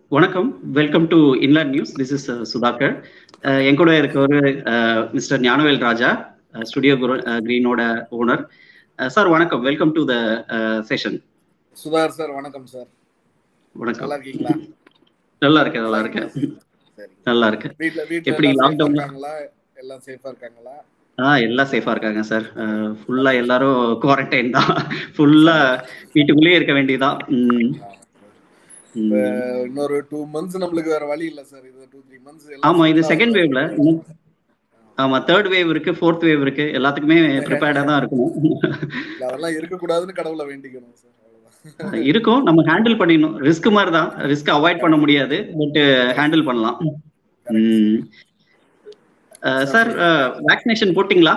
வணக்கம் welcome to inland news this is Sudhakar uh என் கூட இருக்கவர் மிஸ்டர் ஞானவேல் ராஜா ஸ்டுடியோ கிரீனோட ஓனர் சார் வணக்கம் welcome to the session Sudhar sir வணக்கம் சார் வணக்கம் நல்லா இருக்கீங்களா நல்லா இருக்கேன் நல்லா இருக்கேன் சரி நல்லா இருக்கேன் வீட்ல வீட்ல எப்படி எல்லாம் safe ஆ lockdown? இருக்காங்களா எல்லாம் சேஃபா இருக்காங்களா ஆ எல்லாம் சேஃபா இருக்காங்க சார் ஃபுல்லா எல்லாரும் குவாரண்டைன் தான் ஃபுல்லா வீட்டுக்குள்ளேயே இருக்க வேண்டியதுதான் ம், இப்ப ம். இன்னொரு டூ மந்த்ஸ் நம்மளுக்கு வேற வழி இல்ல சார் இது டூ த்ரீ மந்த்ஸ் ஆமா இது செகண்ட் வேவ்ல ஆமா தேர்ட் வேவ் இருக்கு ஃபோர்த் வேவ் இருக்கு எல்லாத்துக்குமே ப்ரிப்பேர்டா தான் இருக்கணும் அதெல்லாம் இருக்க கூடாதுன்னு கடவுளை வேண்டிக்கணும் சார் அவ்வளவுதான் இருக்கும் நம்ம ஹேண்டில் பண்ணிடணும் ரிஸ்க் மாதிரி தான் ரிஸ்க் அவாய்ட் பண்ண முடியாது பட் ஹேண்டில் பண்ணலாம் சார் வேக்சினேஷன் போட்டிங்களா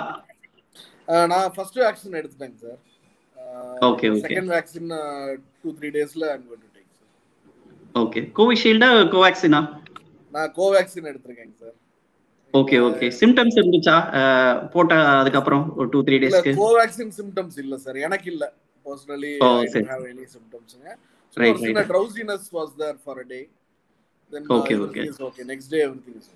அஹ் நான் ஃபர்ஸ்ட் வேக்சின் எடுத்துட்டேங்க sir Okay, okay. Second vaccine two three டேஸ்ல I'm going to take sir okay கோவிஷீல்டா கோவேக்சினா நான் கோவேக்சின் எடுத்திருக்கேங்க சார் ஓகே ஓகே சிம்டம்ஸ் இருந்துச்சா அஹ், போட்ட அதுக்கப்புறம் ஒரு டூ த்ரீ இல்ல டேஸ்க்கு கோவேக்சின் சிம்டம்ஸ் இல்ல சார் எனக்கு இல்ல பர்சனலி ஓ, ஐ சரி. டோன்ட் ஹேவ் எனி சிம்டம்ஸ்ங்க Right, ஒரு சின்ன drowsiness was there for a day then Okay, uh, okay. everything is okay next day everything is okay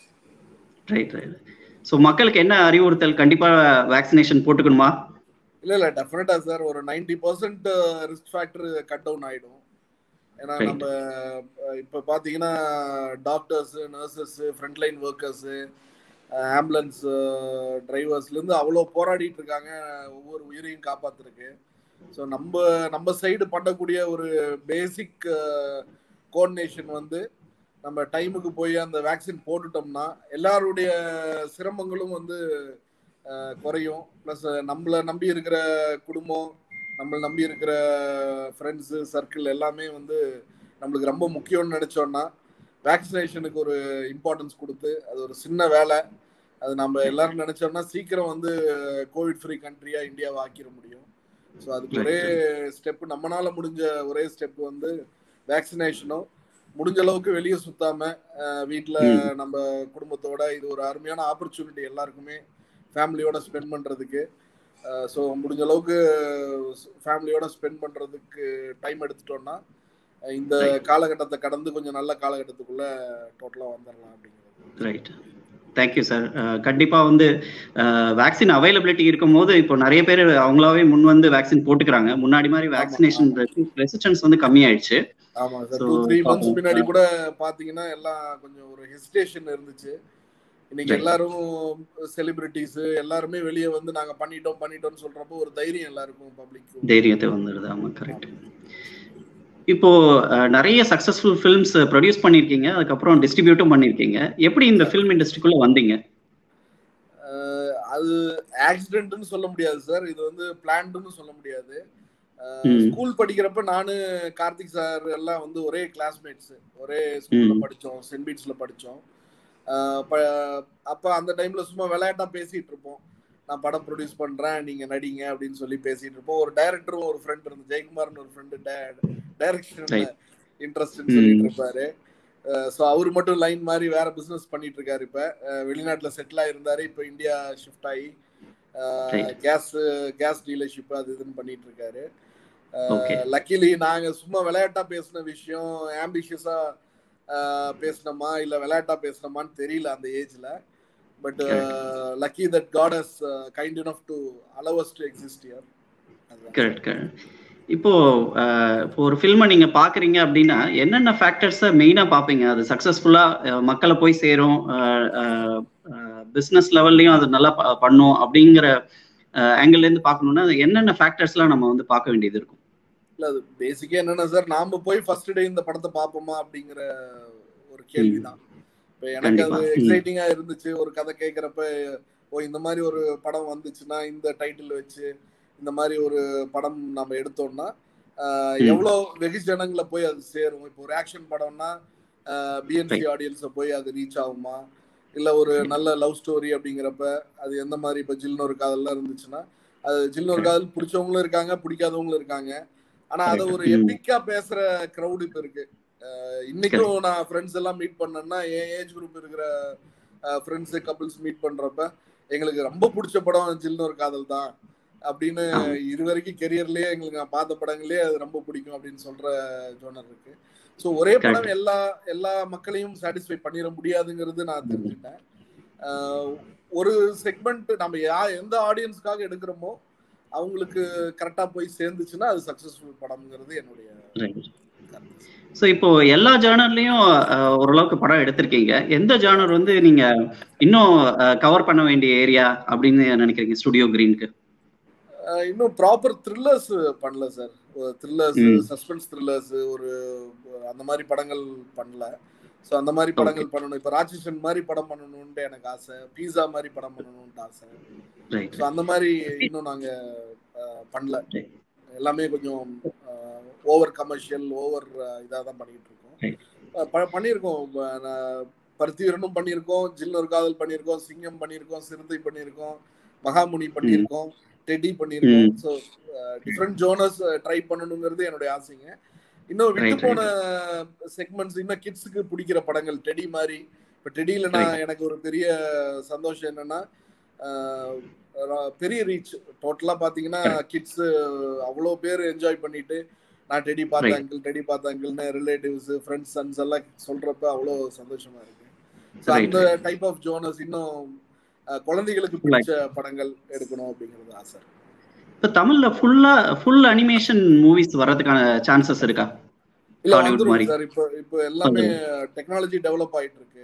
right right so மக்களுக்கு என்ன அறிவுறுத்தல் கண்டிப்பா வேக்சினேஷன் போட்டுக்கணுமா இல்ல இல்ல டெஃபினட்டா சார் ஒரு 90% percent risk factor cut down ஆயிடும் ஏன்னா Right. நம்ம அஹ், இப்ப பாத்தீங்கன்னா doctors nurses frontline workers ambulance டிரைவர்ஸ்ல இருந்து அவ்வளோ போராடிட்டு இருக்காங்க ஒவ்வொரு உயிரையும் காப்பாத்துறதுக்கு ஸோ நம்ம நம்ம சைடு பண்ணக்கூடிய ஒரு பேசிக் கோஆர்டினேஷன் வந்து நம்ம டைமுக்கு போய் அந்த வேக்சின் போட்டுட்டோம்னா எல்லாருடைய சிரமங்களும் வந்து அஹ், குறையும் ப்ளஸ் நம்மளை நம்பி இருக்கிற குடும்பம் நம்மளை நம்பி இருக்கிற ஃப்ரெண்ட்ஸு சர்க்கிள் எல்லாமே வந்து நம்மளுக்கு ரொம்ப முக்கியம்னு நினச்சோன்னா வேக்சினேஷனுக்கு ஒரு இம்பார்ட்டன்ஸ் கொடுத்து அது ஒரு சின்ன வேலை அது நம்ம எல்லாரும் நினைச்சோம்னா சீக்கிரம் வந்து கோவிட் ஃப்ரீ கண்ட்ரியா இந்தியாவை ஆக்கிட முடியும் ஸோ அதுக்கு ஒரே ஸ்டெப் நம்மனால முடிஞ்ச ஒரே ஸ்டெப் வந்து வேக்சினேஷனும் முடிஞ்ச அளவுக்கு வெளியே சுத்தாம அஹ், வீட்ல ம். நம்ம குடும்பத்தோட இது ஒரு அருமையான ஆப்பர்ச்சுனிட்டி எல்லாருக்குமே ஃபேமிலியோட ஸ்பெண்ட் பண்றதுக்கு ஸோ முடிஞ்ச அளவுக்கு ஃபேமிலியோட ஸ்பெண்ட் பண்றதுக்கு டைம் எடுத்துட்டோம்னா அஹ், இந்த Right. காலகட்டத்தை கடந்து கொஞ்சம் நல்ல காலகட்டத்துக்குள்ள டோட்டலா வந்துடலாம் அப்படிங்கிறது ரைட் தேங்க்யூ சார் கண்டிப்பா வந்து வேக்சின் அவைலபிலிட்டி இருக்கும் போது இப்போ நிறைய பேர் அவங்களாவே முன் வந்து வேக்சின் போட்டுக்கிறாங்க முன்னாடி மாதிரி வேக்சினேஷன் ரெசிஸ்டன்ஸ் வந்து கம்மியாயிடுச்சு ஆமா sir So, two three months பாப்போம். முன்னாடி கூட பாத்தீங்கன்னா எல்லாம் கொஞ்சம் ஒரு ஹெசிடேஷன் இருந்துச்சு இன்னைக்கு Right. எல்லாரும் செலிபிரிட்டிஸ் எல்லாருமே வெளியே வந்து நாங்க பண்ணிட்டோம் பண்ணிட்டோம்னு சொல்றப்போ ஒரு தைரியம் எல்லாருக்கும் பப்ளிக் தைரியத்தை வந்துடுது ஆமா கரெக்ட் இப்போ அஹ், நிறைய சக்சஸ்ஃபுல் ஃபிலிம்ஸ் ப்ரொடியூஸ் பண்ணிருக்கீங்க அதுக்கப்புறம் டிஸ்ட்ரிபியூட்டும் பண்ணிருக்கீங்க எப்படி இந்த ஃபிலிம் இண்டஸ்ட்ரிக்குள்ள வந்தீங்க அது ஆக்சிடென்ட்னு சொல்ல முடியாது சார் இது வந்து பிளான்டுன்னு சொல்ல முடியாது ம். ஸ்கூல் படிக்கிறப்ப நானு கார்த்திக் சார் எல்லாம் வந்து ஒரே கிளாஸ்மேட்ஸ் ஒரே ஸ்கூல்ல ம். படிச்சோம் சென்ட் பீட்ஸ்ல படிச்சோம் அஹ் ப- அப்ப அந்த டைம்ல சும்மா விளையாட்டா பேசிட்டு இருப்போம் நான் படம் ப்ரொடியூஸ் பண்றேன் நீங்க நடிங்க அப்படின்னு சொல்லி பேசிட்டு இருப்போம் ஒரு டைரக்டரும் ஒரு ஃப்ரெண்ட் இருந்து ஜெயக்குமார்னு ஒரு ஃப்ரெண்டு டைரக்ஷன் Right. இன்ட்ரெஸ்ட் ம். சொல்லிட்டு இருப்பாரு ஸோ அவர் மட்டும் லைன் மாதிரி வேற பிசினஸ் பண்ணிட்டு இருக்காரு இப்ப அஹ் வெளிநாட்டுல செட்டில் ஆயிருந்தாரு இப்போ இந்தியா ஷிஃப்ட் ஆகி Right. கேஸ் கேஸ் டீலர்ஷிப் அது இதுன்னு பண்ணிட்டு இருக்காரு Okay. லக்கிலி நாங்க சும்மா விளையாட்டா பேசின விஷயம் ஆம்பிஷியஸா பேசினோமா இல்ல விளையாட்டா பேசினோமான்னு தெரியல அந்த ஏஜ்ல but lucky that God has kind enough to allow us to exist here correct correct இப்போ அஹ், இப்போ ஒரு ஃபில்மை நீங்க பாக்குறீங்க அப்படின்னா என்னென்ன ஃபேக்டர்ஸை மெயினா பாப்பீங்க அது சக்சஸ்ஃபுல்லா மக்களை போய் சேரும் பிசினஸ் லெவல்லையும் அது நல்லா ப- பண்ணும் அப்படிங்கிற ஆங்கிள் இருந்து பார்க்கணும்னா அது என்னென்ன ஃபேக்டர்ஸ்லாம் நம்ம வந்து பார்க்க வேண்டியது இருக்கும் இல்ல அது பேசிக்கா என்னன்னா சார் நாம போய் ஃபர்ஸ்ட் டே இந்த படத்தை பார்ப்போமா அப்படிங்கிற ஒரு கேள்விதான் இப்ப எனக்கு அது கண்டிப்பா. ம். எக்ஸைட்டிங்கா இருந்துச்சு ஒரு கதை கேட்கறப்ப ஓ இந்த மாதிரி ஒரு படம் வந்துச்சுன்னா இந்த டைட்டில் வச்சு இந்த மாதிரி ஒரு படம் நம்ம எடுத்தோம்னா ஆஹ், ம். எவ்வளவு வெகுஜனங்களை போய் அது சேரும் இப்போ ஒரு ஆக்ஷன் படம்னா பிஎன்சி Right. ஆடியன்ஸை போய் அது ரீச் ஆகுமா இல்ல ஒரு நல்ல லவ் ஸ்டோரி அப்படிங்கிறப்ப அது எந்த மாதிரி இப்ப ஜில்னு ஒரு காதல்லாம் இருந்துச்சுன்னா அது ஜில்னு ஒரு காதல் பிடிச்சவங்களும் இருக்காங்க பிடிக்காதவங்களும் இருக்காங்க ஆனா அதை ஒரு Correct. ம். எப்பிக்கா பேசுற கிரௌட் இப்ப இருக்கு அஹ் இன்னைக்கும் நான் ஃப்ரெண்ட்ஸ் எல்லாம் மீட் பண்ணேன்னா என் ஏஜ் குரூப் இருக்கிற ஃப்ரெண்ட்ஸ் கப்பிள்ஸ் மீட் பண்றப்ப எங்களுக்கு ரொம்ப பிடிச்ச படம் ஜில்னு ஒரு காதல் தான் அப்படின்னு இது வரைக்கும் கெரியர்லயே எங்களுக்கு நான் பார்த்த படங்களே அது ரொம்ப பிடிக்கும் அப்படின்னு சொல்ற ஜோனர் இருக்கு ஸோ ஒரே படம் எல்லா எல்லா மக்களையும் சாட்டிஸ்ஃபை பண்ணிட முடியாதுங்கிறது நான் தெரிஞ்சுட்டேன் ஒரு செக்மெண்ட் நம்ம யா எந்த ஆடியன்ஸ்க்காக எடுக்கிறோமோ அவங்களுக்கு கரெக்டா போய் சேர்ந்துச்சுன்னா அது சக்சஸ்ஃபுல் படம்ங்கிறது என்னுடைய ஸோ இப்போ எல்லா ஜேர்னர்லயும் ஓரளவுக்கு படம் எடுத்திருக்கீங்க எந்த ஜேர்னர் வந்து நீங்க இன்னும் கவர் பண்ண வேண்டிய ஏரியா அப்படின்னு நினைக்கிறீங்க ஸ்டுடியோ கிரீனுக்கு இன்னும் ப்ராப்பர் த்ரில்லர்ஸ் பண்ணல சார் த்ரில்லர்ஸ் சஸ்பென்ஸ் த்ரில்லர்ஸ் ஒரு அந்த மாதிரி படங்கள் பண்ணல ஸோ அந்த மாதிரி படங்கள் பண்ணணும் இப்போ ராட்சசன் மாதிரி படம் பண்ணணும்ட்டு எனக்கு ஆசை பீஸா மாதிரி படம் பண்ணணும்ட்டு ஆசை ஸோ அந்த மாதிரி இன்னும் நாங்க பண்ணல எல்லாமே கொஞ்சம் ஓவர் கமர்ஷியல் ஓவர் இதாக தான் பண்ணிட்டு இருக்கோம் பண்ணியிருக்கோம் பருத்தி வீரனும் பண்ணியிருக்கோம் ஜில் ஒரு காதல் பண்ணியிருக்கோம் சிங்கம் பண்ணியிருக்கோம் சிறுத்தை பண்ணியிருக்கோம் மகாமுனி பண்ணியிருக்கோம் டெடி பண்ணியிருக்கோம் ஸோ டிஃப்ரெண்ட் ஜோனர்ஸ் ட்ரை பண்ணணுங்கிறது என்னுடைய ஆசைங்க இன்னும் விட்டு போன செக்மெண்ட்ஸ் இன்னும் கிட்ஸுக்கு பிடிக்கிற படங்கள் டெடி மாதிரி இப்போ டெடியில் நான் எனக்கு ஒரு பெரிய சந்தோஷம் என்னன்னா பெரிய ரீச் டோட்டலா பாத்தீங்கன்னா கிட்ஸ் அவ்வளோ பேர் என்ஜாய் பண்ணிட்டு நான் டெடி பார்த்த அங்கிள் டெடி பார்த்த அங்கிள்னு ரிலேட்டிவ்ஸ் ஃப்ரெண்ட்ஸ் சன்ஸ் எல்லாம் சொல்றப்ப அவ்வளோ சந்தோஷமா இருக்கு ஸோ அந்த டைப் ஆஃப் ஜோனர்ஸ் இன்னும் குழந்தைகளுக்கு பிடிச்ச படங்கள் எடுக்கணும் அப்படிங்கிறது ஆசை இப்போ தமிழ்ல ஃபுல்லா ஃபுல் அனிமேஷன் மூவிஸ் வர்றதுக்கான சான்சஸ் இருக்கா இல்ல வந்துரும் சார் இப்போ இப்போ எல்லாமே டெக்னாலஜி டெவலப் ஆயிட்டு இருக்கு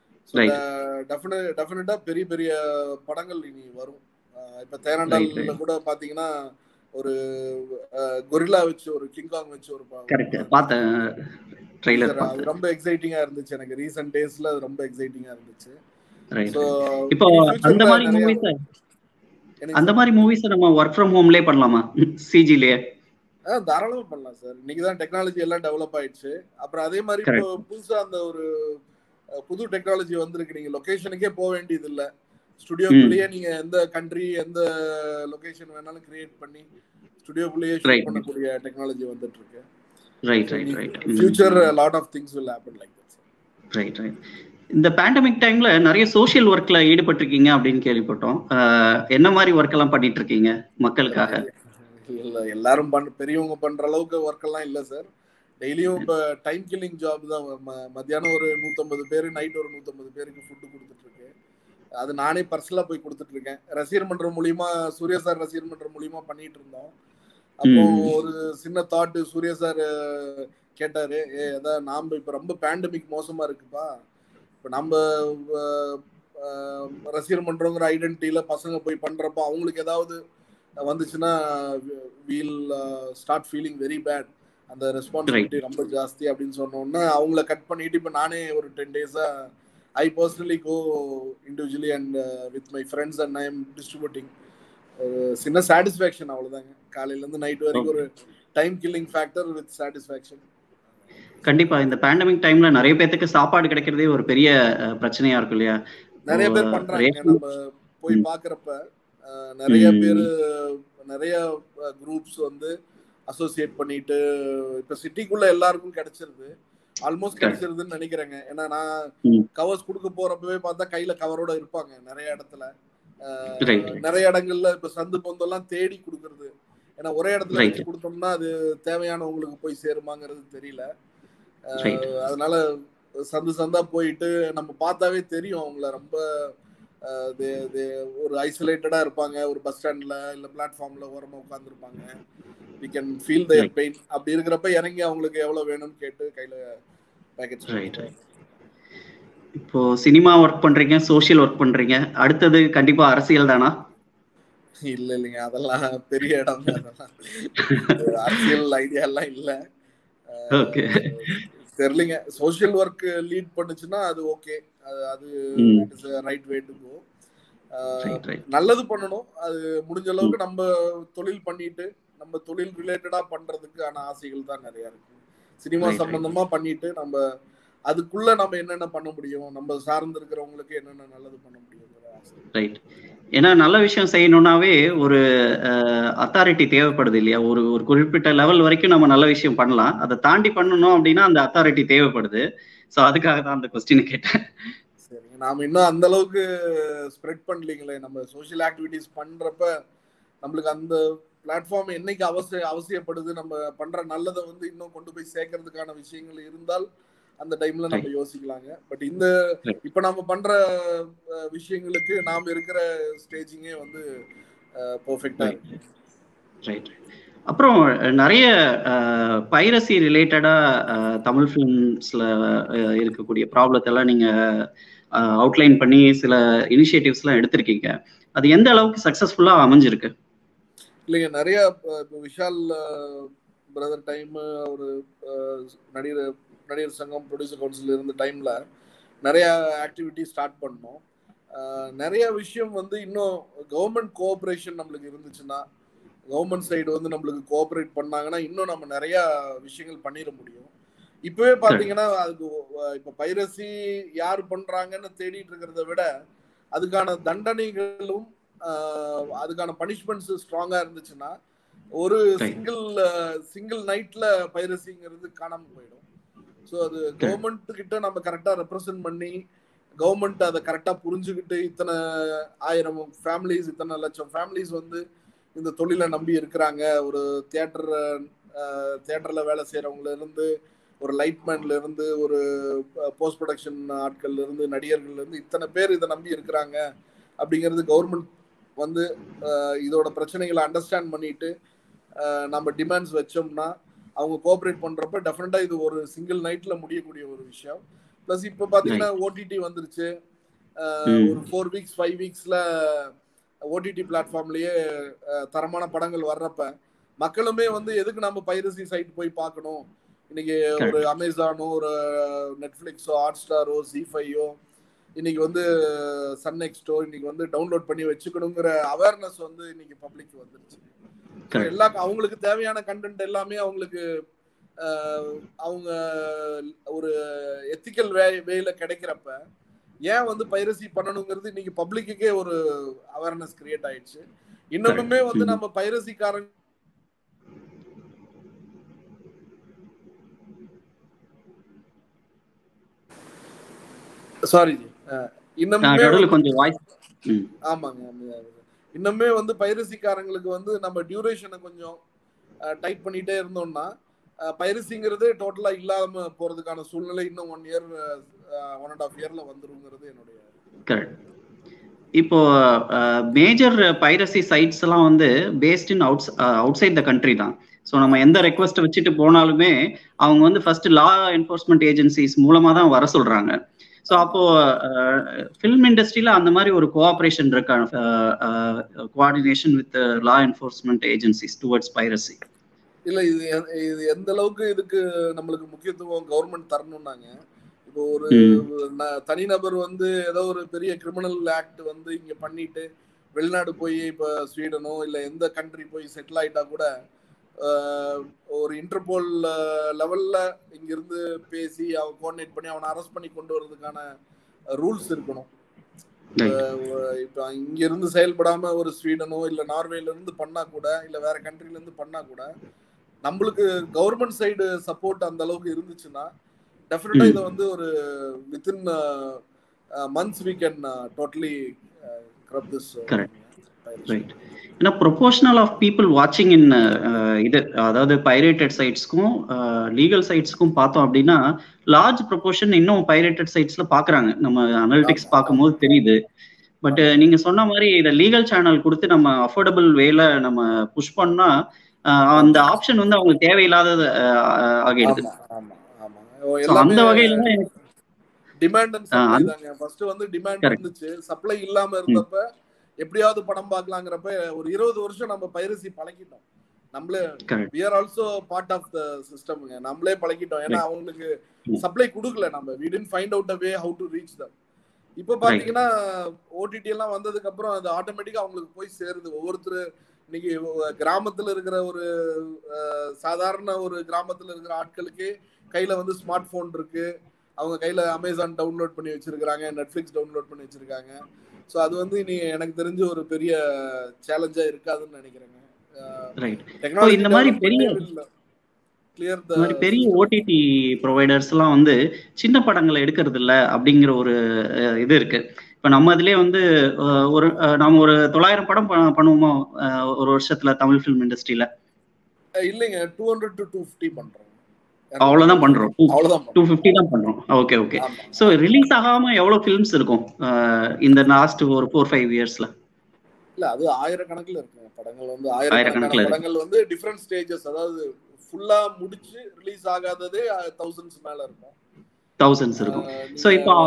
டெஃபினட்டா பெரிய பெரிய படங்கள் இனி வரும் இப்ப தேரண்டால்ல கூட பாத்தீங்கன்னா ஒரு கொரில்லா வச்சு ஒரு கிங்காங் வச்சு ஒரு பார்த்தேன் ட்ரெய்லர் அது ரொம்ப எக்ஸைட்டிங்கா இருந்துச்சு எனக்கு ரீசன்ட் டேஸ்ல அது ரொம்ப எக்ஸைட்டிங்கா இருந்துச்சு இப்போ அந்த மாதிரி மூவிஸ் அந்த மாதிரி மூவிஸ் நம்ம ஒர்க் ஃப்ரம் ஹோம்லயே பண்ணலாமா சிஜிலயே தாராளமா பண்ணலாம் சார் இன்னைக்கு தான் டெக்னாலஜி எல்லாம் டெவலப் ஆயிடுச்சு அப்புறம் அதே மாதிரி இப்போ புதுசா அந்த ஒரு புது டெக்னாலஜி வந்திருக்கு நீங்க லொகேஷனுக்கே போக வேண்டியது இல்ல ஸ்டுடியோக்குள்ளேயே நீங்க எந்த கண்ட்ரி எந்த லொகேஷன் வேணாலும் கிரியேட் பண்ணி ஸ்டுடியோக்குள்ளேயே ஷூட் பண்ணக்கூடிய டெக்னாலஜி வந்துட்டு இருக்கு right right right future lot of things will happen like that right right இந்த பேண்டமிக் டைம்ல நிறைய சோஷியல் ஒர்க்ல ஈடுபட்டிருக்கீங்க அப்படின்னு கேள்விப்பட்டோம் என்ன மாதிரி ஒர்க் எல்லாம் பண்ணிட்டு இருக்கீங்க மக்களுக்காக இல்ல எல்லாரும் பண் பெரியவங்க பண்ற அளவுக்கு ஒர்க் எல்லாம் இல்ல சார் டெய்லியும் இப்ப டைம் கில்லிங் ஜாப் தான் மத்தியானம் ஒரு நூத்தம்பது பேர் நைட் ஒரு நூத்தம்பது பேருக்கு ஃபுட்டு கொடுத்துட்டு இருக்கு அது நானே பர்சனலா போய் கொடுத்துட்டு இருக்கேன் ரசிகர் மன்றம் மூலியமா சூர்யா சார் ரசிகர் மன்றம் மூலியமா பண்ணிட்டு இருந்தோம் அப்போ ஒரு சின்ன தாட் சூர்யா சார் கேட்டாரு ஏ அதான் நாம இப்ப ரொம்ப பேண்டமிக் மோசமா இருக்குப்பா இப்ப நம்ம ரசிகர் மன்றங்கிற ஐடென்டிட்டியில பசங்க போய் பண்றப்போ அவங்களுக்கு ஏதாவது வந்துச்சுன்னா we'll start feeling very bad அந்த ரெஸ்பான்சிபிலிட்டி ரொம்ப ஜாஸ்தி அப்படின்னு சொன்னோன்னா அவங்கள கட் பண்ணிட்டு இப்போ நானே ஒரு டென் டேஸா I personally go individually and with my friends and I am distributing சின்ன சாட்டிஸ்ஃபேக்ஷன் அவ்வளோதாங்க காலையிலேருந்து நைட் வரைக்கும் ஒரு time killing factor with satisfaction கண்டிப்பா இந்த பேண்டமிக் டைம்ல நிறைய பேத்துக்கு சாப்பாடு கிடைக்கிறதே ஒரு பெரிய பிரச்சனையா இருக்கும் இல்லையா நிறைய பேர் பண்றாங்க நம்ம போய் பாக்குறப்ப நிறைய பேர் நிறைய குரூப்ஸ் வந்து அசோசியேட் பண்ணிட்டு இப்ப சிட்டிக்குள்ள எல்லாருக்கும் கிடைச்சிருது ஆல்மோஸ்ட் கிடைச்சிருதுன்னு நினைக்கிறேங்க ஏன்னா நான் கவர்ஸ் கொடுக்க போறப்பவே பார்த்தா கையில கவரோட இருப்பாங்க நிறைய இடத்துல நிறைய இடங்கள்ல இப்ப சந்து பொந்தெல்லாம் தேடி கொடுக்கறது ஏன்னா ஒரே இடத்துல வச்சு கொடுத்தோம்னா அது தேவையானவங்களுக்கு போய் சேருமாங்கிறது தெரியல அதனால சந்து சந்தா போயிட்டு நம்ம பார்த்தாவே தெரியும் அவங்கள ரொம்ப ஒரு ஐசோலேட்டடா இருப்பாங்க ஒரு பஸ் ஸ்டாண்ட்ல இல்ல பிளாட்ஃபார்ம்ல ஓரமா உட்காந்துருப்பாங்க we can feel their pain அப்படி இருக்கிறப்ப இறங்கி அவங்களுக்கு எவ்வளவு வேணும்னு கேட்டு கையில பேக்கெட் இப்போ சினிமா ஒர்க் பண்றீங்க சோசியல் ஒர்க் பண்றீங்க அடுத்தது கண்டிப்பா அரசியல் தானா இல்ல இல்லைங்க அதெல்லாம் பெரிய இடம் அதெல்லாம் அரசியல் ஐடியா எல்லாம் இல்ல தெரியலங்க சோசியல் ஒர்க் லீட் பண்ணுச்சுன்னா அது ஓகே அது ரைட் வே டு கோ நல்லது பண்ணணும் அது முடிஞ்ச அளவுக்கு நம்ம தொழில் பண்ணிட்டு நம்ம தொழில் ரிலேட்டடா பண்றதுக்கான ஆசைகள் தான் நிறைய இருக்கு சினிமா சம்பந்தமா பண்ணிட்டு நம்ம அதுக்குள்ள நம்ம என்னென்ன பண்ண முடியும் நம்ம சார்ந்து இருக்கிறவங்களுக்கு என்னென்ன நல்லது பண்ண முடியுங்கிற ஆசை ரைட் ஏன்னா நல்ல விஷயம் செய்யணும்னாவே ஒரு அத்தாரிட்டி தேவைப்படுது இல்லையா ஒரு ஒரு குறிப்பிட்ட லெவல் வரைக்கும் நம்ம நல்ல விஷயம் பண்ணலாம் அதை தாண்டி பண்ணணும் அப்படின்னா அந்த அத்தாரிட்டி தேவைப்படுது ஸோ அதுக்காக தான் அந்த கொஸ்டின் கேட்டேன் சரிங்க நாம இன்னும் அந்த அளவுக்கு ஸ்ப்ரெட் பண்ணலீங்களே நம்ம சோசியல் ஆக்டிவிட்டிஸ் பண்றப்ப நம்மளுக்கு அந்த பிளாட்ஃபார்ம் என்னைக்கு அவசிய அவசியப்படுது நம்ம பண்ற நல்லதை வந்து இன்னும் கொண்டு போய் சேர்க்கறதுக்கான விஷயங்கள் இருந்தால் அந்த டைம்ல நம்ம யோசிக்கலாங்க பட் இந்த இப்ப நம்ம பண்ற விஷயங்களுக்கு நாம இருக்கிற ஸ்டேஜிங்கே வந்து பெர்ஃபெக்டா இருக்கு ரைட் அப்புறம் நிறைய பைரசி ரிலேட்டடா தமிழ் ஃபிலிம்ஸ்ல இருக்கக்கூடிய ப்ராப்ளத்தை எல்லாம் நீங்க அவுட்லைன் பண்ணி சில இனிஷியேட்டிவ்ஸ் எல்லாம் எடுத்திருக்கீங்க அது எந்த அளவுக்கு சக்சஸ்ஃபுல்லா அமைஞ்சிருக்கு இல்லைங்க நிறைய இப்போ விஷால் பிரதர் டைம் ஒரு நடிகர் நடிகர் சங்கம் ப்ரொடியூசர் கவுன்சில் இருந்த டைம்ல நிறைய ஆக்டிவிட்டி ஸ்டார்ட் பண்ணோம் நிறைய விஷயம் வந்து இன்னும் கவர்மெண்ட் கோஆப்ரேஷன் நம்மளுக்கு இருந்துச்சுன்னா கவர்மெண்ட் சைடு வந்து நம்மளுக்கு கோஆப்ரேட் பண்ணாங்கன்னா இன்னும் நம்ம நிறைய விஷயங்கள் பண்ணிட முடியும் இப்பவே பாத்தீங்கன்னா அதுக்கு இப்ப பைரசி யார் பண்றாங்கன்னு தேடிட்டு இருக்கிறத விட அதுக்கான தண்டனைகளும் அதுக்கான பனிஷ்மெண்ட்ஸ் ஸ்ட்ராங்கா இருந்துச்சுன்னா ஒரு சிங்கிள் சிங்கிள் நைட்ல பைரசிங்கிறது காணாம போயிடும் ஸோ அது கவர்மெண்ட் கிட்ட நம்ம கரெக்டா ரெப்ரசென்ட் பண்ணி கவர்மெண்ட் அதை கரெக்டா புரிஞ்சுக்கிட்டு இத்தனை ஆயிரம் ஃபேமிலிஸ் இத்தனை லட்சம் ஃபேமிலிஸ் வந்து இந்த தொழிலை நம்பி இருக்கிறாங்க ஒரு தியேட்டர் தியேட்டர்ல வேலை செய்யறவங்கள இருந்து ஒரு லைட்மேன்ல இருந்து ஒரு போஸ்ட் ப்ரொடக்ஷன் ஆட்கள்ல இருந்து நடிகர்கள்ல இருந்து இத்தனை பேர் இதை நம்பி இருக்கிறாங்க அப்படிங்கிறது கவர்மெண்ட் வந்து இதோட பிரச்சனைகளை அண்டர்ஸ்டாண்ட் பண்ணிட்டு நம்ம டிமாண்ட்ஸ் வச்சோம்னா அவங்க கோஆப்ரேட் பண்றப்ப டெஃபினட்டா இது ஒரு சிங்கிள் நைட்ல முடியக்கூடிய ஒரு விஷயம் பிளஸ் இப்ப பாத்தீங்கன்னா ஓடிடி வந்துருச்சு ஒரு ஃபோர் வீக்ஸ் ஃபைவ் வீக்ஸ்ல ஓடிடி பிளாட்ஃபார்ம்லயே தரமான படங்கள் வர்றப்ப மக்களுமே வந்து எதுக்கு நம்ம பைரசி சைட் போய் பார்க்கணும் இன்னைக்கு ஒரு அமேசானோ ஒரு நெட்ஃபிளிக்ஸோ ஹாட் ஸ்டாரோ சி ஃபைவோ இன்னைக்கு வந்து சன் நெக்ஸ்டோ இன்னைக்கு வந்து டவுன்லோட் பண்ணி வச்சுக்கணுங்கிற அவேர்னஸ் வந்து இன்னைக்கு பப்ளிக் வந்துருச்சு எல்லா அவங்களுக்கு தேவையான கண்டென்ட் எல்லாமே அவங்களுக்கு அவங்க ஒரு எத்திக்கல் வே வேல கிடைக்கிறப்ப ஏன் வந்து பைரசி பண்ணணுங்கிறது இன்னைக்கு பப்ளிக்குக்கே ஒரு அவேர்னஸ் கிரியேட் ஆயிடுச்சு இன்னமுமே வந்து நம்ம பைரசிக்காரங்க சாரி இன்னுமே கொஞ்சம் வாய்ஸ் ஆமாங்க இன்னுமே வந்து பைரசிக்காரங்களுக்கு வந்து நம்ம டியூரேஷனை கொஞ்சம் டைட் பண்ணிட்டே இருந்தோம்னா பைரசிங்கிறது டோட்டலா இல்லாம போறதுக்கான சூழ்நிலை இன்னும் one year one and half இயர்ல வந்துருங்கிறது என்னுடைய கரெக்ட் இப்போ மேஜர் பைரசி சைட்ஸ் எல்லாம் வந்து based in out outside the country தான் ஸோ நம்ம எந்த ரெக்வஸ்ட் வச்சுட்டு போனாலுமே அவங்க வந்து ஃபர்ஸ்ட் லா என்ஃபோர்ஸ்மெண்ட் ஏஜென்சிஸ் மூலமா தான் வர சொல்றாங்க ஸோ அப்போ ஃபில்ம் இண்டஸ்ட்ரியில அந்த மாதிரி ஒரு கோஆப்ரேஷன் இருக்கா coordination with law enforcement agencies towards piracy இல்ல இது இது எந்த அளவுக்கு இதுக்கு நம்மளுக்கு முக்கியத்துவம் கவர்மெண்ட் தரணும்னாங்க இப்போ ஒரு தனிநபர் வந்து ஏதோ ஒரு பெரிய கிரிமினல் ஆக்ட் வந்து இங்க பண்ணிட்டு வெளிநாடு போய் இப்ப ஸ்வீடனோ இல்ல எந்த கண்ட்ரி போய் செட்டில் ஆயிட்டா கூட ஒரு இன்டர்போல் லெவல்ல இங்கிருந்து பேசி அவன் கோஆர்டினேட் பண்ணி அவனை அரெஸ்ட் பண்ணி கொண்டு வர்றதுக்கான ரூல்ஸ் இருக்கணும் இப்ப இங்க இருந்து செயல்படாம ஒரு ஸ்வீடனோ இல்ல நார்வேல இருந்து பண்ணா கூட இல்ல வேற கண்ட்ரில இருந்து பண்ணா கூட நம்மளுக்கு கவர்மெண்ட் சைடு சப்போர்ட் அந்த அளவுக்கு இருந்துச்சுன்னா டெஃபினட்டா இதை வந்து ஒரு within months we can totally curb this right ஏன்னா ப்ரொபோஷனல் ஆஃப் பீப்புள் வாட்சிங் இன் இது அதாவது பைரேட்டட் சைட்ஸ்க்கும் லீகல் சைட்ஸ்க்கும் பார்த்தோம் அப்படின்னா லார்ஜ் ப்ரொபோர்ஷன் இன்னும் பைரேட்டட் சைட்ஸ்ல பாக்குறாங்க நம்ம அனலிட்டிக்ஸ் பார்க்கும்போது தெரியுது பட் நீங்க சொன்ன மாதிரி இதை லீகல் சேனல் கொடுத்து நம்ம அஃபோர்டபுள் வேல நம்ம புஷ் பண்ணா அந்த ஆப்ஷன் வந்து அவங்களுக்கு தேவையில்லாதது ஆகிடுது அந்த வகையில டிமாண்ட் அண்ட் சப்ளை தாங்க ஃபர்ஸ்ட் வந்து டிமாண்ட் இருந்துச்சு சப்ளை இல்லாம இருந்தப்ப எப்படியாவது படம் பார்க்கலாங்கிறப்ப ஒரு இருபது வருஷம் நம்ம பைரசி பழகிட்டோம் நம்மளே we are also part of the சிஸ்டம்ங்க நம்மளே பழகிட்டோம் ஏன்னா அவங்களுக்கு சப்ளை கொடுக்கல நம்ம we tend find out a way how to reach them இப்போ பாத்தீங்கன்னா ஓடிடி எல்லாம் வந்ததுக்கு அப்புறம் அது ஆட்டோமேட்டிக்கா அவங்களுக்கு போய் சேருது ஒவ்வொருத்தர் இன்னைக்கு கிராமத்துல இருக்கிற ஒரு சாதாரண ஒரு கிராமத்துல இருக்கிற ஆட்களுக்கு கையில வந்து ஸ்மார்ட் போன் இருக்கு அவங்க கையில அமேசான் டவுன்லோட் பண்ணி வச்சிருக்காங்க நெட்ஃபிளிக்ஸ் டவுன்லோட் பண்ணி வச்சிருக்காங்க ஸோ அது வந்து இனி எனக்கு தெரிஞ்ச ஒரு பெரிய சேலஞ்சா இருக்காதுன்னு நினைக்கிறேங்க இந்த மாதிரி பெரிய மாதிரி பெரிய ஓடிடி ப்ரொவைடர்ஸ் எல்லாம் வந்து சின்ன படங்களை எடுக்கிறது இல்ல அப்படிங்கிற ஒரு இது இருக்கு இப்ப நம்ம இதுலயே வந்து அஹ், ஒரு அஹ், நம்ம ஒரு தொள்ளாயிரம் படம் ப- பண்ணுவோமோ அஹ், ஒரு வருஷத்துல தமிழ் ஃபிலிம் இண்டஸ்ட்ரியில அஹ் இல்லைங்க two hundred to two fifty பண்றோம் அவ்வளவுதான் பண்றோம் அவ்வளவுதான் டூ பண்றோம் ஃபிஃப்டி தான் பண்றோம் ஓகே ஓகே ஆமா. ஸோ ரிலீஸ் ஆகாம எவ்வளவு ஃபிலிம்ஸ் இருக்கும் அஹ், இந்த லாஸ்ட் ஒரு ஃபோர் ஃபைவ் இயர்ஸ்ல இல்ல அது ஆயிரக்கணக்குல இருக்குங்க படங்கள் வந்து ஆயிரக்கணக்குல ஆயிரக்கணக்கான இருக்கு. படங்கள் வந்து டிஃப்ரெண்ட் ஸ்டேஜஸ் அதாவது ஃபுல்லா முடிச்சு ரிலீஸ் ஆகாததே தௌசண்ட்ஸ் மேல இருக்கும் தௌசண்ட்ஸ் இருக்கும் அஹ் ஸோ நீங்க இப்போ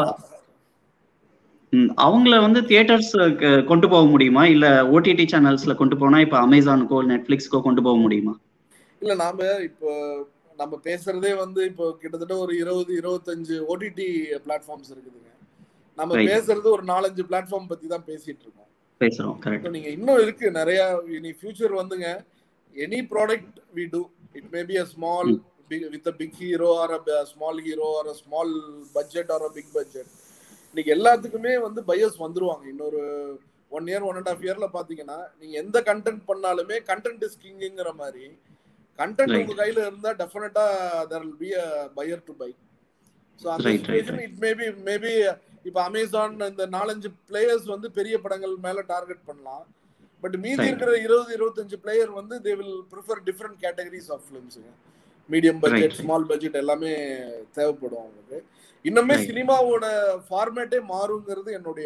ம், அவங்கள வந்து தியேட்டர்ஸ் கொண்டு போக முடியுமா இல்ல ஓடிடி சேனல்ஸ்ல கொண்டு போனா இப்ப அமேசானுக்கோ நெட்ஃபிளிக்ஸ்க்கோ கொண்டு போக முடியுமா இல்ல நாம இப்போ நம்ம பேசுறதே வந்து இப்போ கிட்டத்தட்ட ஒரு இருபது இருபத்தஞ்சு ஓடிடி பிளாட்ஃபார்ம்ஸ் இருக்குதுங்க நம்ம Right. பேசுறது ஒரு நாலஞ்சு பிளாட்ஃபார்ம் பத்தி தான் பேசிட்டு இருக்கோம் பேசுறோம் கரெக்ட் இப்போ நீங்க இன்னும் இருக்கு நிறைய இனி ஃபியூச்சர் வந்துங்க any product we do it may be a small with a big hero or a small hero or a small budget or a big budget இன்னைக்கு எல்லாத்துக்குமே வந்து பையர்ஸ் வந்துருவாங்க இன்னொரு one year one and half இயர்ல பாத்தீங்கன்னா நீங்க எந்த content பண்ணாலுமே கண்டென்ட் இஸ் கிங்குங்கிற மாதிரி கண்டென்ட் Right. உங்க கையில இருந்தா டெஃபினட்டா there will be a buyer to buy so அந்த Right, right, situation it maybe maybe இப்போ அமேசான் இந்த நாலஞ்சு பிளேயர்ஸ் வந்து பெரிய படங்கள் மேல டார்கெட் பண்ணலாம் பட் மீதி Right. இருக்கிற இருபது இருபத்தஞ்சு பிளேயர் வந்து they will prefer different categories of ஃபிலிம்ஸுங்க medium budget Right. Small budget எல்லாமே தேவைப்படும் அவங்களுக்கு இன்னுமே Right. சினிமாவோட ஃபார்மேட்டே மாறுங்கிறது என்னுடைய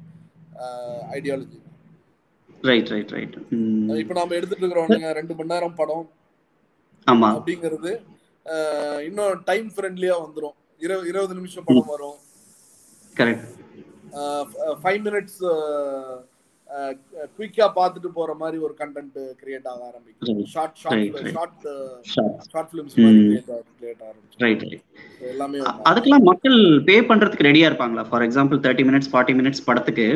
ஐடியாலஜி ரைட் ரைட் ரைட் இப்போ நாம எடுத்துட்டு இருக்கிறோம் ரெண்டு மணி நேரம் படம் ஆமா அப்படிங்கிறது அஹ், இன்னும் டைம் ஃப்ரெண்ட்லியா வந்துரும் இருபது இருபது நிமிஷம் படம் வரும் கரெக்ட் ஃபைவ் மினிட்ஸ் குயிக்கா பார்த்துட்டு போற மாதிரி ஒரு கண்டென்ட் கிரியேட் ஆக ஆரம்பிக்கும் Right. Short Right, short right. Short short short films மாதிரி Hmm. கிரியேட் ஆரம்பிச்சு ரைட் ரைட் எல்லாமே அ- அதுக்கெல்லாம் மக்கள் பே பண்றதுக்கு ரெடியா இருப்பாங்களா for example thirty minutes forty minutes படத்துக்கு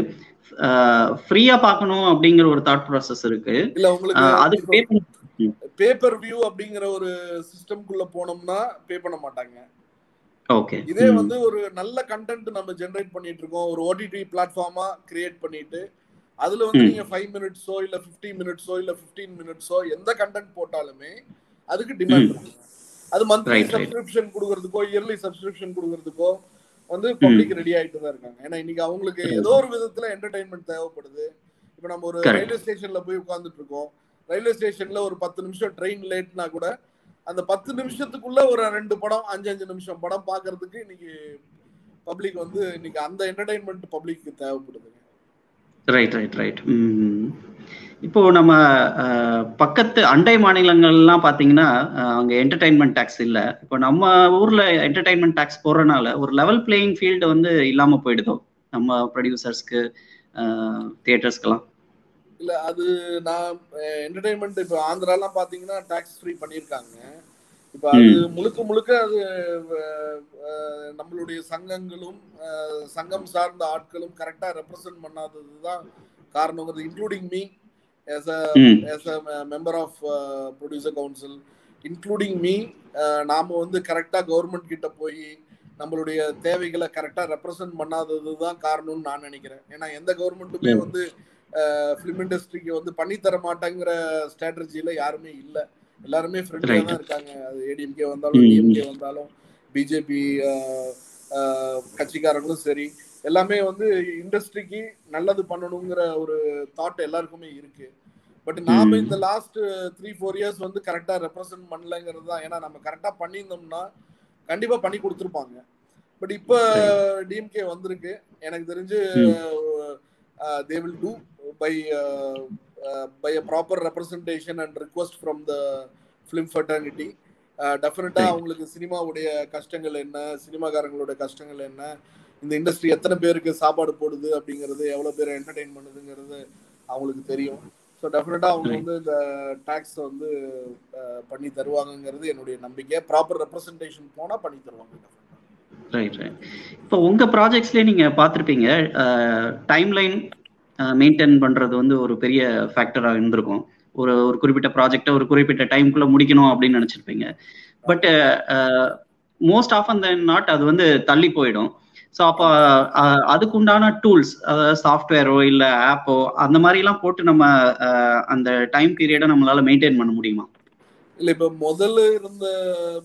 ஃப்ரீயா பார்க்கணும் அப்படிங்கிற ஒரு தாட் ப்ராசஸ் இருக்கு இல்ல அஹ், உங்களுக்கு அதுக்கு பே பண்ண பேப்பர் வியூ அப்படிங்கிற ஒரு சிஸ்டம்குள்ள போனோம்னா பே பண்ண மாட்டாங்க ஓகே இதே வந்து ஒரு நல்ல கண்டென்ட் நம்ம ஜெனரேட் பண்ணிட்டு இருக்கோம் ஒரு ஓடிடி பிளாட்ஃபார்மா கிரியேட் பண்ணிட்டு அதுல வந்து ம். நீங்க ஃபைவ் மினிட்ஸோ இல்ல 15 மினிட்ஸோ இல்ல 15 மினிட்ஸோ எந்த கண்டென்ட் போட்டாலுமே அதுக்கு டிமாண்ட் ம். இருக்கு அது மந்த்லி Right, right. சப்ஸ்கிரிப்ஷன் கொடுக்கறதுக்கோ இயர்லி சப்ஸ்கிரிப்ஷன் கொடுக்கறதுக்கோ வந்து பப்ளிக் ரெடி ஆயிட்டு தான் இருக்காங்க ஏன்னா இன்னைக்கு அவங்களுக்கு Right. ஏதோ ஒரு விதத்துல என்டர்டைன்மெண்ட் தேவைப்படுது இப்போ நம்ம ஒரு Correct. ரயில்வே ஸ்டேஷன்ல போய் உட்கார்ந்துட்டு இருக்கோம் ரயில்வே ஸ்டேஷன்ல ஒரு பத்து நிமிஷம் ட்ரெயின் லேட்னா கூட அந்த பத்து நிமிஷத்துக்குள்ள ஒரு ரெண்டு படம் அஞ்சு அஞ்சு நிமிஷம் படம் பார்க்கிறதுக்கு இன்னைக்கு பப்ளிக் வந்து இன்னைக்கு அந்த என்டர்டைன்மெண்ட் பப்ளிக்கு தேவைப்படுதுங்க ரைட் ரைட் ரைட் இப்போ நம்ம அஹ், பக்கத்து அண்டை மாநிலங்கள்லாம் பார்த்தீங்கன்னா அஹ், அங்க என்டர்டைன்மெண்ட் டேக்ஸ் இல்லை இப்போ நம்ம ஊர்ல என்டர்டைன்மெண்ட் டேக்ஸ் போடுறதுனால ஒரு லெவல் பிளேயிங் ஃபீல்டு வந்து இல்லாம போயிடுதோ நம்ம ப்ரொடியூசர்ஸ்க்கு தியேட்டர்ஸ்க்கெல்லாம் இல்ல அது நான் என்டர்டைன்மெண்ட் இப்போ ஆந்திராலாம் பாத்தீங்கன்னா டாக்ஸ் ஃப்ரீ பண்ணியிருக்காங்க இப்போ அது முழுக்க முழுக்க அது அஹ், அஹ், நம்மளுடைய சங்கங்களும் அஹ், சங்கம் சார்ந்த ஆட்களும் கரெக்டா ரெப்ரசன்ட் பண்ணாதது தான் காரணங்கிறது இன்க்ளூடிங் மீ as a ம் as a member of uh, producer council including me uh, நாம வந்து கரெக்டா கவர்மெண்ட் கிட்ட போய் நம்மளுடைய தேவைகளை கரெக்டா ரெப்ரசன்ட் பண்ணாதது தான் காரணம்னு நான் நினைக்கிறேன் ஏன்னா எந்த கவர்மெண்ட்டுமே ம். வந்து ஃபிலிம் இண்டஸ்ட்ரிக்கு வந்து பண்ணி தர மாட்டாங்கிற ஸ்ட்ராட்டஜில யாருமே இல்ல எல்லாருமே ஃப்ரெண்ட்லியா Right. தான் இருக்காங்க அது ஏடிஎம்கே வந்தாலும் ம். டிஎம்கே வந்தாலும் பிஜேபி கட்சிக்காரங்களும் சரி எல்லாமே வந்து இண்டஸ்ட்ரிக்கு நல்லது பண்ணணுங்கிற ஒரு தாட் எல்லாருக்குமே இருக்கு பட் நாம ம். இந்த லாஸ்ட் த்ரீ ஃபோர் இயர்ஸ் வந்து கரெக்டா ரெப்ரசென்ட் பண்ணலங்கிறது தான் ஏன்னா நம்ம கரெக்டா பண்ணியிருந்தோம்னா கண்டிப்பா பண்ணி கொடுத்துருப்பாங்க பட் இப்போ டிஎம்கே வந்திருக்கு எனக்கு தெரிஞ்சு they will do by by a proper representation and request from the film fraternity டெஃபினட்டா Right. அவங்களுக்கு சினிமாவுடைய கஷ்டங்கள் என்ன சினிமாக்காரங்களோட கஷ்டங்கள் என்ன இந்த இண்டஸ்ட்ரி எத்தனை பேருக்கு சாப்பாடு போடுது அப்படிங்கிறது எவ்வளவு பேர் என்டர்டெயின் பண்ணுதுங்கிறது அவங்களுக்கு தெரியும் ஸோ டெஃபினட்டா அவங்க Right. வந்து இந்த டாக்ஸ் வந்து அஹ், பண்ணி தருவாங்கங்கிறது என்னுடைய நம்பிக்கை ப்ராப்பர் ரெப்ரசன்டேஷன் போனா பண்ணி தருவாங்க definitely. ரைட் ரைட் இப்போ உங்க ப்ராஜெக்ட்ஸ்லேயே நீங்க பார்த்துருப்பீங்க டைம் லைன் மெயின்டைன் பண்றது வந்து ஒரு பெரிய ஃபேக்டரா இருந்திருக்கும் ஒரு ஒரு குறிப்பிட்ட ப்ராஜெக்டை ஒரு குறிப்பிட்ட டைம்குள்ள முடிக்கணும் அப்படின்னு நினைச்சிருப்பீங்க பட் மோஸ்ட் ஆஃப் அந்த நாட் அது வந்து தள்ளி போயிடும் ஸோ அப்போ அஹ், அதுக்குண்டான டூல்ஸ் அதாவது சாஃப்ட்வேரோ இல்லை ஆப்போ அந்த மாதிரிலாம் போட்டு நம்ம அஹ், அந்த டைம் பீரியடை நம்மளால மெயின்டைன் பண்ண முடியுமா இல்ல இப்ப முதல்ல இருந்த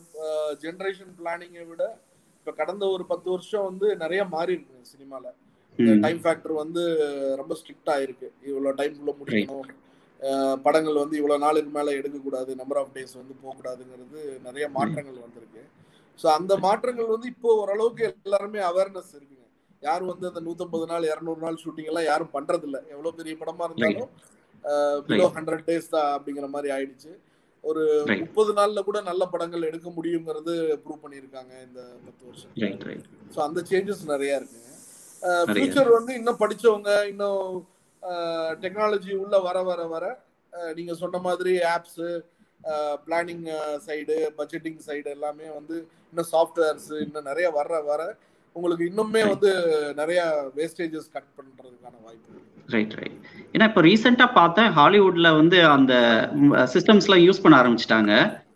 ஜெனரேஷன் பிளானிங்கை விட இப்ப கடந்த ஒரு பத்து வருஷம் வந்து நிறைய மாறி இருக்கு சினிமால டைம் ஃபேக்டர் வந்து ரொம்ப ஸ்ட்ரிக்டா இருக்கு இவ்வளவு டைம்குள்ள முடிக்கணும் படங்கள் வந்து இவ்வளவு நாளுக்கு மேல எடுக்கக்கூடாது நம்பர் ஆஃப் டேஸ் வந்து போகக்கூடாதுங்கிறது நிறைய மாற்றங்கள் வந்திருக்கு ஸோ அந்த மாற்றங்கள் வந்து இப்போ ஓரளவுக்கு எல்லாருமே அவேர்னஸ் இருக்குங்க யாரும் வந்து அந்த நூத்தம்பது நாள் இரநூறு நாள் ஷூட்டிங் எல்லாம் யாரும் பண்றது இல்ல எவ்வளவு பெரிய படமா இருந்தாலும் பிலோ ஹண்ட்ரட் டேஸ் தான் அப்படிங்கிற மாதிரி ஆயிடுச்சு ஒரு முப்பது நாள்ல கூட நல்ல படங்கள் எடுக்க முடியுங்கிறது ப்ரூவ் பண்ணியிருக்காங்க இந்த பத்து வருஷம் ஸோ அந்த சேஞ்சஸ் நிறைய இருக்குங்க ஃபியூச்சர் வந்து இன்னும் படிச்சவங்க இன்னும் டெக்னாலஜி உள்ள வர வர வர நீங்க சொன்ன மாதிரி apps planning side budgeting side எல்லாமே வந்து இன்னும் சாஃப்ட்வேர்ஸ் இன்னும் நிறைய வர வர உங்களுக்கு இன்னுமே வந்து நிறைய வேஸ்டேஜஸ் கட் பண்றதுக்கான வாய்ப்பு ரைட் ரைட் ஏன்னா இப்போ ரீசெண்டாக பார்த்தேன் ஹாலிவுட்ல வந்து அந்த சிஸ்டம்ஸ்லாம் யூஸ் பண்ண ஆரம்பிச்சிட்டாங்க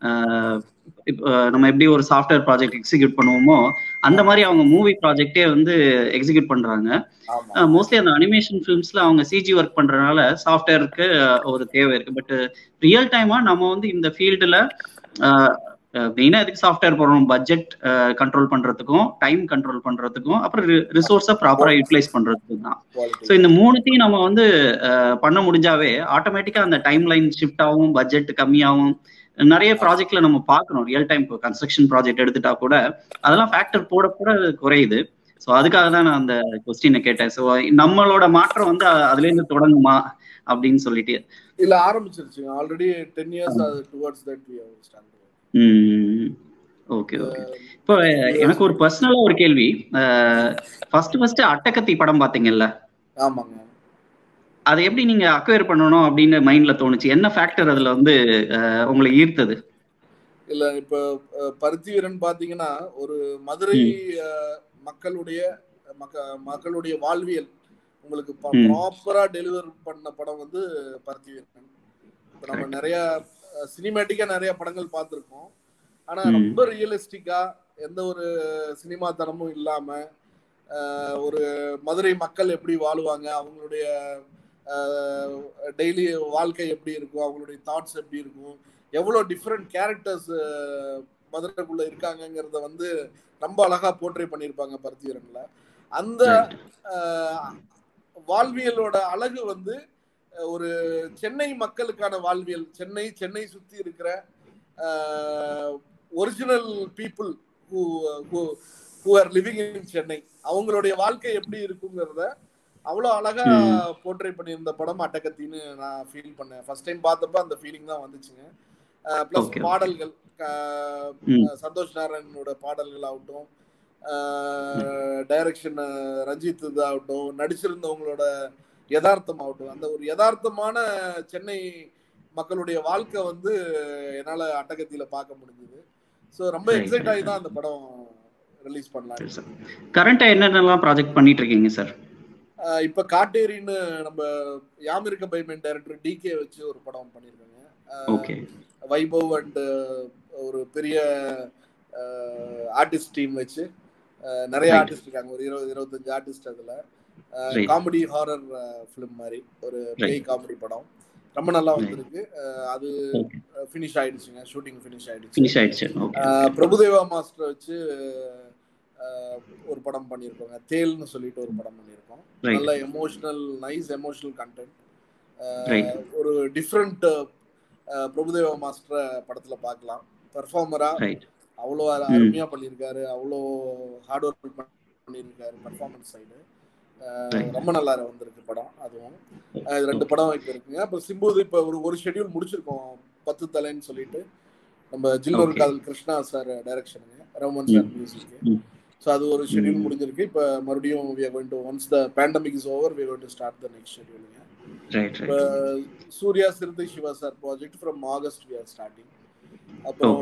இப்போ நம்ம எப்படி ஒரு சாஃப்ட்வேர் ப்ராஜெக்ட் எக்ஸிக்யூட் பண்ணுவோமோ அந்த மாதிரி அவங்க மூவி ப்ராஜெக்டே வந்து எக்ஸிக்யூட் பண்றாங்க மோஸ்ட்லி அந்த அனிமேஷன் ஃபிலிம்ஸ்ல அவங்க சிஜி ஒர்க் பண்றதுனால சாஃப்ட்வேருக்கு ஒரு தேவை இருக்கு பட் ரியல் டைமா நம்ம வந்து இந்த ஃபீல்டுல மெயினா எதுக்கு சாஃப்ட்வேர் போடுறோம் பட்ஜெட் கண்ட்ரோல் பண்றதுக்கும் டைம் கண்ட்ரோல் பண்றதுக்கும் அப்புறம் ரிசோர்ஸை ப்ராப்பரா யூட்டிலைஸ் பண்றதுக்கும் தான் ஸோ இந்த மூணுத்தையும் நம்ம வந்து பண்ண முடிஞ்சாவே ஆட்டோமேட்டிக்கா அந்த டைம் லைன் ஷிஃப்ட் ஆகும் பட்ஜெட் கம்மியாகும் நிறைய ப்ராஜெக்ட்ல நம்ம பார்க்கணும் ரியல் டைம் இப்போ கன்ஸ்ட்ரக்ஷன் ப்ராஜெக்ட் எடுத்துட்டா கூட அதெல்லாம் ஃபேக்டர் போட கூட குறையுது ஸோ அதுக்காக தான் நான் அந்த கொஸ்டினை கேட்டேன் ஸோ நம்மளோட மாற்றம் வந்து அதுல இருந்து தொடங்குமா அப்படின்னு சொல்லிட்டு இல்ல ஆரம்பிச்சிருச்சு already ten years towards that we have stand okay okay இப்போ எனக்கு ஒரு பர்சனலா ஒரு கேள்வி ஃபர்ஸ்ட் ஃபர்ஸ்ட் அட்டகத்தி படம் பாத்தீங்கல்ல ஆமாங்க அதை எப்படி நீங்க அக்வயர் பண்ணணும் அப்படின்னு மைண்ட்ல தோணுச்சு என்ன ஃபேக்டர் அதுல வந்து உங்களை ஈர்த்தது இல்ல இப்ப பருத்தி வீரன் பாத்தீங்கன்னா ஒரு மதுரை மக்களுடைய மக்களுடைய வாழ்வியல் உங்களுக்கு ப்ராப்பரா டெலிவர் பண்ண படம் வந்து பருத்தி வீரன் இப்ப நம்ம நிறைய சினிமேட்டிக்கா நிறைய படங்கள் பார்த்துருக்கோம் ஆனா ரொம்ப ரியலிஸ்டிக்கா எந்த ஒரு சினிமா தரமும் இல்லாம ஒரு மதுரை மக்கள் எப்படி வாழுவாங்க அவங்களுடைய டெய்லி வாழ்க்கை எப்படி இருக்கும் அவங்களுடைய தாட்ஸ் எப்படி இருக்கும் எவ்வளோ டிஃப்ரெண்ட் கேரக்டர்ஸ் மதுரைக்குள்ள இருக்காங்கங்கிறத வந்து ரொம்ப அழகா போர்ட்ரே பண்ணியிருப்பாங்க பருத்திவரன்ல அந்த வாழ்வியலோட அழகு வந்து ஒரு சென்னை மக்களுக்கான வாழ்வியல் சென்னை சென்னை சுத்தி இருக்கிற original people who are living in Chennai அவங்களுடைய வாழ்க்கை எப்படி இருக்குங்கிறத அவ்வளோ அழகா போர்ட்ரே பண்ணியிருந்த படம் அட்டகத்தின்னு நான் ஃபீல் பண்ணேன் ஃபர்ஸ்ட் டைம் பார்த்தப்ப அந்த ஃபீலிங் தான் வந்துச்சுங்க பிளஸ் பாடல்கள் சந்தோஷ் நாராயணனோட பாடல்கள் ஆகட்டும் டைரக்ஷன் ரஞ்சித் இதாகட்டும் நடிச்சிருந்தவங்களோட யதார்த்தம் ஆகட்டும் அந்த ஒரு யதார்த்தமான சென்னை மக்களுடைய வாழ்க்கை வந்து என்னால அட்டகத்தியில பார்க்க முடிஞ்சது ஸோ ரொம்ப எக்ஸைட் ஆகி தான் அந்த படம் ரிலீஸ் பண்ணலாம் கரண்டா என்னென்னலாம் ப்ராஜெக்ட் பண்ணிட்டு இருக்கீங்க சார் இப்ப காட்டேரின்னு நம்ம யாமிருக்க பைமன் டைரக்டர் டிகே வச்சு ஒரு படம் பண்ணிருக்காங்க வைபவ் அண்ட் ஒரு பெரிய ஆர்டிஸ்ட் டீம் வச்சு நிறைய ஆர்டிஸ்ட் இருக்காங்க ஒரு இருபது இருபத்தஞ்சு ஆர்டிஸ்ட் அதுல காமெடி ஹாரர் ஃபிலிம் மாதிரி ஒரு பேய் காமெடி படம் ரொம்ப நல்லா வந்திருக்கு அது ஃபினிஷ் ஆயிடுச்சுங்க ஷூட்டிங் ஃபினிஷ் ஆயிடுச்சு ஃபினிஷ் ஆயிடுச்சு பிரபுதேவா மாஸ்டர் வச்சு ஒரு படம் பண்ணியிருக்கோங்க தேல்னு சொல்லிட்டு ஒரு படம் பண்ணியிருக்கோம் நல்ல எமோஷனல் நைஸ் எமோஷனல் கண்டென்ட் ஒரு டிஃப்ரெண்ட் பிரபுதேவா மாஸ்டரை படத்துல பார்க்கலாம் பெர்ஃபார்மரா அவ்வளோ அருமையா பண்ணியிருக்காரு அவ்வளோ ஹார்ட் ஒர்க் பண்ணியிருக்காரு பர்ஃபார்மன்ஸ் சைடு ரொம்ப நல்லா வந்திருக்கு படம் அதுவும் ரெண்டு படம் இப்போ இருக்குங்க அப்புறம் சிம்புது இப்போ ஒரு ஒரு ஷெடியூல் முடிச்சிருக்கோம் பத்து தலைன்னு சொல்லிட்டு நம்ம ஜில்லூர் காதல் கிருஷ்ணா சார் டைரக்ஷனுங்க ரமன் சார் மியூசிக் ஸோ அது ஒரு ஷெடியூல் முடிஞ்சிருக்கு இப்போ மறுபடியும் we are going to once the pandemic is over we going to start the next ஷெடியூலுங்க இப்போ Suriya Siruthai Siva sir project from August we are starting அப்புறம்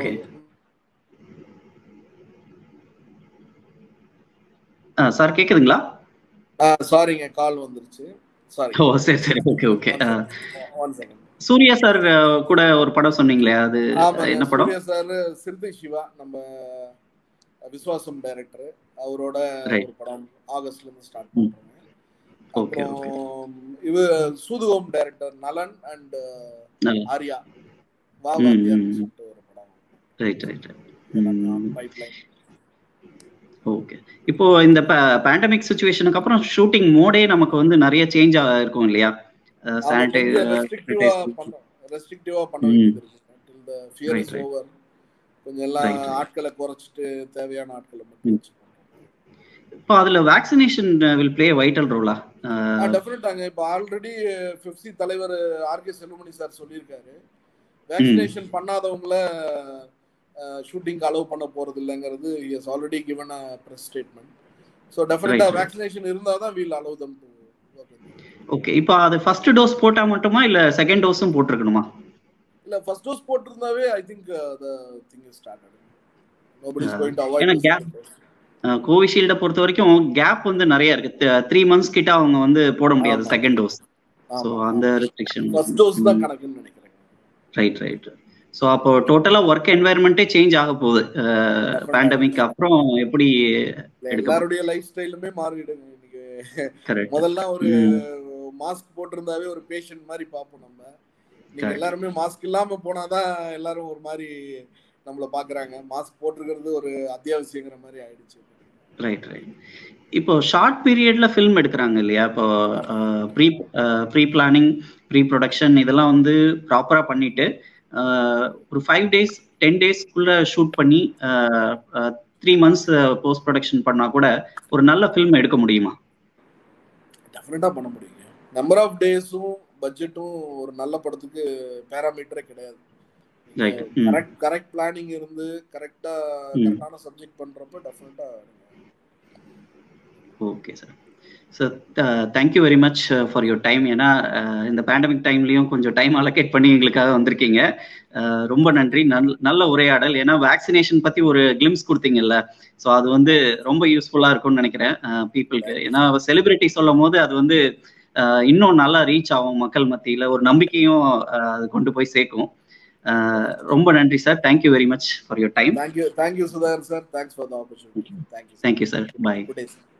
சார் கேக்குதுங்களா சாரிங்க கால் வந்துருச்சு சாரி ஓ சரி சரி okay okay one second Suriya sir கூட ஒரு படம் சொன்னீங்களே அது என்ன படம் சூர்யா சார் சிறுத்தை சிவா நம்ம விஸ்வாசம் டைரக்டர் அவரோட ஒரு படம் ஆகஸ்ட்ல இருந்து ஸ்டார்ட் பண்றாங்க அப்புறம் இவ சூதுவோம் டைரக்டர் நலன் அண்ட் ஆர்யா வாவா ஒரு படம் ரைட் ரைட் பைப்லைன் ஓகே இப்போ இந்த பேண்டமிக் சுச்சுவேஷனுக்கு அப்புறம் ஷூட்டிங் மோடே நமக்கு வந்து நிறைய சேஞ்ச் இருக்கும் இல்லையா ரெஸ்ட்ரிக்டிவா பண்ண ரெஸ்ட்ரிக்டிவா பண்ண வேண்டியது இருக்கு till the fear Right, is right. Over கொஞ்சம் எல்லாம் Right, right. ஆட்களை குறைச்சிட்டு தேவையான ஆட்களை மட்டும் வச்சு இப்போ அதுல வேக்சினேஷன் வில் பிளே வைட்டல் ரோலா டெஃபினட்டாங்க இப்போ ஆல்ரெடி ஃபிஃப்சி தலைவர் ஆர்கே செல்வமணி சார் சொல்லியிருக்காரு வேக்சினேஷன் பண்ணாதவங்கள ஷூட்டிங் அலோவ் பண்ண போறது இல்லைங்கிறது is already given a press statement so டெஃபினட்டா Right, right. வேக்சினேஷன் இருந்தால் தான் we'll allow them to okay இப்போ அது ஃபர்ஸ்ட் டோஸ் போட்டா மட்டுமா இல்ல செகண்ட் டோஸும் போட்டிருக்கணுமா இல்ல ஃபர்ஸ்ட் டோஸ் போட்டிருந்தாவே I think the thing is started nobody is Ah. Going to ஏன்னா அவாய்ட் gap- கோவிஷீல்டை பொறுத்த வரைக்கும் கேப் வந்து நிறைய இருக்கு த்ரீ மந்த்ஸ் கிட்ட அவங்க வந்து போட முடியாது ஆமா. செகண்ட் டோஸ் ஸோ ஆமா அந்த ரெஸ்ட்ரிக்ஷன் ஃபர்ஸ்ட் டோஸ் தான் கணக்குன்னு நினைக்கிறேன் ரைட் ரைட் ஸோ அப்போ டோட்டலா ஒர்க் என்வாயர்மெண்ட்டே சேஞ்ச் ஆக போகுது பேண்டமிக் அப்புறம் எப்படி இல்ல, எடுக்க எல்லாருடைய லைஃப் ஸ்டைலுமே மாறிடுங்க இன்னைக்கு கரெக்ட் முதல்ல ஒரு ம். மாஸ்க் போட்டிருந்தாவே ஒரு பேஷண்ட் மாதிரி பார்ப்போம் நம்ம நீங்க Correct. எல்லாருமே மாஸ்க் இல்லாம போனாதான் எல்லாரும் ஒரு மாதிரி நம்மள பாக்குறாங்க மாஸ்க் போட்டிருக்கிறது ஒரு அத்தியாவசியங்கிற மாதிரி ஆயிடுச்சு ரைட் ரைட் இப்போ ஷார்ட் பீரியட்ல ஃபில்ம் எடுக்கிறாங்க இல்லையா இப்போ pre pre planning pre production இதெல்லாம் வந்து ப்ராப்பரா பண்ணிட்டு அஹ், ஒரு ஃபைவ் டேஸ் டென் டேஸ்க்குள்ள ஷூட் பண்ணி த்ரீ மந்த்ஸ் போஸ்ட் ப்ரொடக்ஷன் பண்ணா கூட ஒரு நல்ல ஃபில்ம் எடுக்க முடியுமா டெஃபினட்டா பண்ண முடியுங்க நம்பர் ஆஃப் டேஸும் பட்ஜெட்டும் ஒரு நல்ல படத்துக்கு பேராமீட்டரே கிடையாது Right. ம். கரெக்ட் கரெக்ட் பிளானிங் இருந்து கரெக்டா ம். கரெக்டான சப்ஜெக்ட் பண்றப்ப டெஃபினட்டா okay sir sir thank you very much for your time ஏன்னா அஹ், இந்த பேண்டமிக் டைம்லயும் கொஞ்சம் டைம் அலோகேட் பண்ணி எங்களுக்காக வந்திருக்கீங்க அஹ், ரொம்ப நன்றி நல் நல்ல உரையாடல் ஏன்னா வேக்சினேஷன் பத்தி ஒரு கிளிம்ஸ் கொடுத்தீங்கல்ல ஸோ அது வந்து ரொம்ப யூஸ்ஃபுல்லா இருக்கும்னு நினைக்கிறேன் பீப்புளுக்கு ஏன்னா செலிபிரிட்டி சொல்லும் போது அது வந்து அஹ், இன்னும் நல்லா ரீச் ஆகும் மக்கள் மத்தியில ஒரு நம்பிக்கையும் அஹ், அது கொண்டு போய் சேர்க்கும் அஹ், ரொம்ப நன்றி sir thank you very much for your time thank you thank you Sudhakar sir thanks for the opportunity thank you thank you sir bye good day sir